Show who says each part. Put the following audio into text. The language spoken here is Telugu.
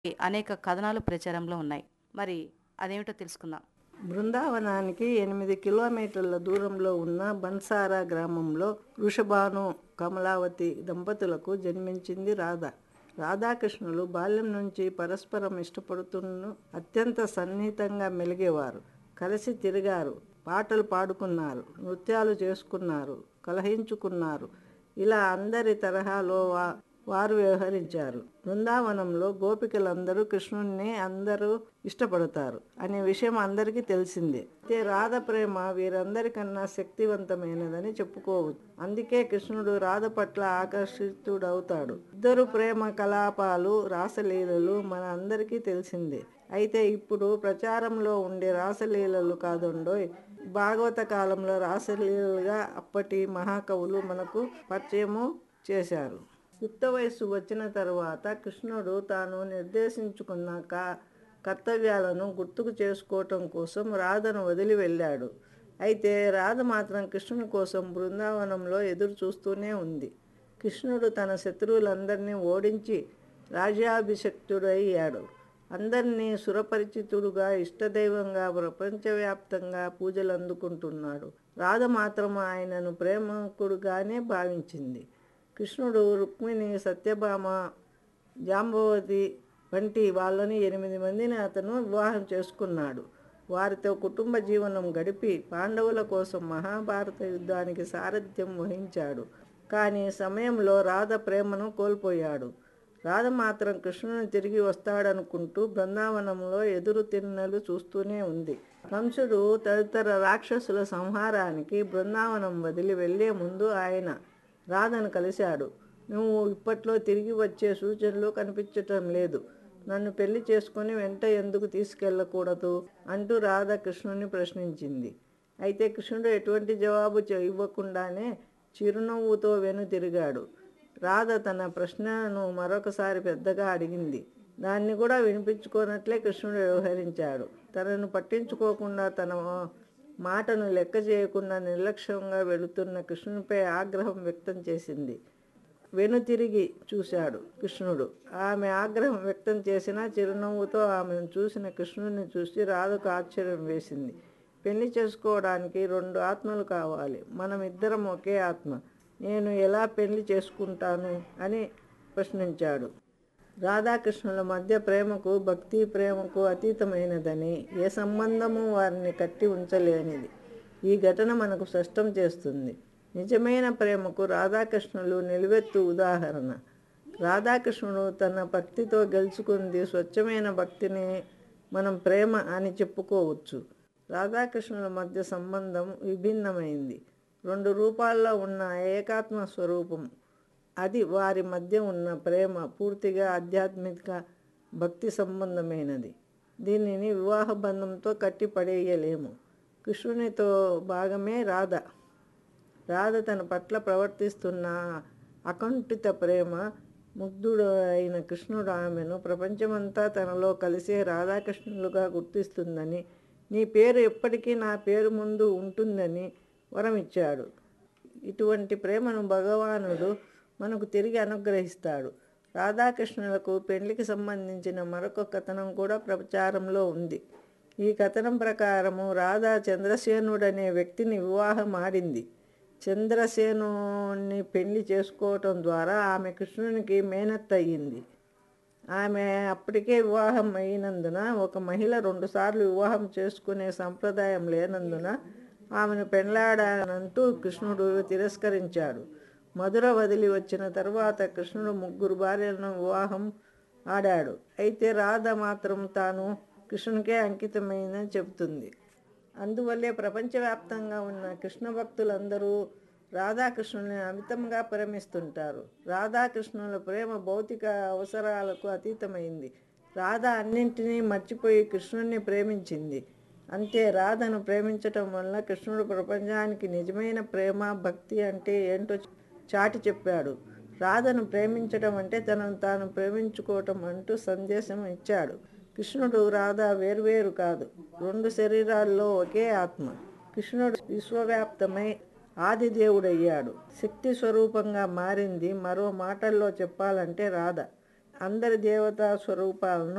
Speaker 1: అనేక కథనాలు ప్రచారంలో ఉన్నాయి మరి అదేమిటో తెలుసుకుందాం
Speaker 2: బృందావనానికి ఎనిమిది కిలోమీటర్ల దూరంలో ఉన్న బన్సారా గ్రామంలో వృషభాను కమలావతి దంపతులకు జన్మించింది రాధ రాధాకృష్ణులు బాల్యం నుంచి పరస్పరం ఇష్టపడుతున్న అత్యంత సన్నిహితంగా మెలిగేవారు కలిసి తిరిగారు పాటలు పాడుకున్నారు నృత్యాలు చేసుకున్నారు కలహించుకున్నారు ఇలా అందరి తరహాలో వా వారు వ్యవహరించారు బృందావనంలో గోపికలందరూ కృష్ణుణ్ణి అందరూ ఇష్టపడతారు అనే విషయం అందరికీ తెలిసిందే అయితే రాధ ప్రేమ వీరందరికన్నా శక్తివంతమైనదని చెప్పుకోవచ్చు అందుకే కృష్ణుడు రాధ పట్ల ఆకర్షితుడవుతాడు ఇద్దరు ప్రేమ కలాపాలు రాసలీలలు మన అందరికీ తెలిసిందే అయితే ఇప్పుడు ప్రచారంలో ఉండే రాసలీలలు కాదుండోయ్ భాగవత కాలంలో రాసలీలలుగా అప్పటి మహాకవులు మనకు పరిచయము చేశారు యుక్త వయస్సు వచ్చిన తరువాత కృష్ణుడు తాను నిర్దేశించుకున్న కా కర్తవ్యాలను గుర్తుకు చేసుకోవటం కోసం రాధను వదిలి వెళ్ళాడు అయితే రాధ మాత్రం కృష్ణుని కోసం బృందావనంలో ఎదురు చూస్తూనే ఉంది కృష్ణుడు తన శత్రువులందరినీ ఓడించి రాజ్యాభిషక్తుడయ్యాడు అందరినీ సురపరిచితుడుగా ఇష్టదైవంగా ప్రపంచవ్యాప్తంగా పూజలు అందుకుంటున్నాడు రాధ మాత్రం ఆయనను ప్రేమకుడుగానే భావించింది కృష్ణుడు రుక్మిణి సత్యభామ జాంబవతి వంటి వాళ్ళని ఎనిమిది మందిని అతను వివాహం చేసుకున్నాడు వారితో కుటుంబ జీవనం గడిపి పాండవుల కోసం మహాభారత యుద్ధానికి సారథ్యం వహించాడు కానీ సమయంలో రాధ ప్రేమను కోల్పోయాడు రాధ మాత్రం కృష్ణుని తిరిగి వస్తాడనుకుంటూ బృందావనంలో ఎదురు తిన్నలు చూస్తూనే ఉంది కంసుడు తదితర రాక్షసుల సంహారానికి బృందావనం వదిలి వెళ్లే ముందు ఆయన రాధను కలిశాడు నువ్వు ఇప్పట్లో తిరిగి వచ్చే సూచనలు కనిపించటం లేదు నన్ను పెళ్లి చేసుకుని వెంట ఎందుకు తీసుకెళ్ళకూడదు అంటూ రాధ కృష్ణుని ప్రశ్నించింది అయితే కృష్ణుడు ఎటువంటి జవాబు చె- ఇవ్వకుండానే చిరునవ్వుతో వెను తిరిగాడు రాధ తన ప్రశ్నను మరొకసారి పెద్దగా అడిగింది దాన్ని కూడా వినిపించుకోనట్లే కృష్ణుడు వ్యవహరించాడు తనను పట్టించుకోకుండా తన మాటను లెక్క చేయకుండా నిర్లక్ష్యంగా వెళుతున్న కృష్ణునిపై ఆగ్రహం వ్యక్తం చేసింది వెనుతిరిగి చూశాడు కృష్ణుడు ఆమె ఆగ్రహం వ్యక్తం చేసిన చిరునవ్వుతో ఆమెను చూసిన కృష్ణుడిని చూసి రాధకు ఆశ్చర్యం వేసింది పెళ్లి చేసుకోవడానికి రెండు ఆత్మలు కావాలి మనం ఇద్దరం ఒకే ఆత్మ నేను ఎలా పెళ్లి చేసుకుంటాను అని ప్రశ్నించాడు రాధాకృష్ణుల మధ్య ప్రేమకు భక్తి ప్రేమకు అతీతమైనదని ఏ సంబంధము వారిని కట్టి ఉంచలేనిది ఈ ఘటన మనకు స్పష్టం చేస్తుంది నిజమైన ప్రేమకు రాధాకృష్ణులు నిలువెత్తు ఉదాహరణ రాధాకృష్ణుడు తన భక్తితో గెలుచుకుంది స్వచ్ఛమైన భక్తిని మనం ప్రేమ అని చెప్పుకోవచ్చు రాధాకృష్ణుల మధ్య సంబంధం విభిన్నమైంది రెండు రూపాల్లో ఉన్న ఏకాత్మ స్వరూపం అది వారి మధ్య ఉన్న ప్రేమ పూర్తిగా ఆధ్యాత్మిక భక్తి సంబంధమైనది దీనిని వివాహ బంధంతో కట్టి పడేయలేము కృష్ణునితో భాగమే రాధ రాధ తన పట్ల ప్రవర్తిస్తున్న అకంఠిత ప్రేమ ముగ్ధుడు అయిన కృష్ణుడు ఆమెను ప్రపంచమంతా తనలో కలిసే రాధాకృష్ణులుగా గుర్తిస్తుందని నీ పేరు ఎప్పటికీ నా పేరు ముందు ఉంటుందని వరమిచ్చాడు ఇటువంటి ప్రేమను భగవానుడు మనకు తిరిగి అనుగ్రహిస్తాడు రాధాకృష్ణులకు పెళ్లికి సంబంధించిన మరొక కథనం కూడా ప్రచారంలో ఉంది ఈ కథనం ప్రకారము రాధా చంద్రసేనుడనే వ్యక్తిని వివాహం ఆడింది చంద్రసేనుని పెళ్లి చేసుకోవటం ద్వారా ఆమె కృష్ణునికి మేనత్త అయ్యింది ఆమె అప్పటికే వివాహం అయినందున ఒక మహిళ రెండుసార్లు వివాహం చేసుకునే సంప్రదాయం లేనందున ఆమెను పెండ్లాడానంటూ కృష్ణుడు తిరస్కరించాడు మధుర వదిలి వచ్చిన తరువాత కృష్ణుడు ముగ్గురు భార్యలను వివాహం ఆడాడు అయితే రాధ మాత్రం తాను కృష్ణునికే అంకితమైందని చెబుతుంది అందువల్లే ప్రపంచవ్యాప్తంగా ఉన్న కృష్ణ భక్తులందరూ రాధాకృష్ణుని అమితంగా ప్రేమిస్తుంటారు రాధాకృష్ణుల ప్రేమ భౌతిక అవసరాలకు అతీతమైంది రాధ అన్నింటినీ మర్చిపోయి కృష్ణుని ప్రేమించింది అంతే రాధను ప్రేమించటం వల్ల కృష్ణుడు ప్రపంచానికి నిజమైన ప్రేమ భక్తి అంటే ఏంటో చాటి చెప్పాడు రాధను ప్రేమించడం అంటే తనను తాను ప్రేమించుకోవటం అంటూ సందేశం ఇచ్చాడు కృష్ణుడు రాధ వేర్వేరు కాదు రెండు శరీరాల్లో ఒకే ఆత్మ కృష్ణుడు విశ్వవ్యాప్తమై ఆది దేవుడయ్యాడు శక్తి స్వరూపంగా మారింది మరో మాటల్లో చెప్పాలంటే రాధ అందరి దేవతా స్వరూపాలను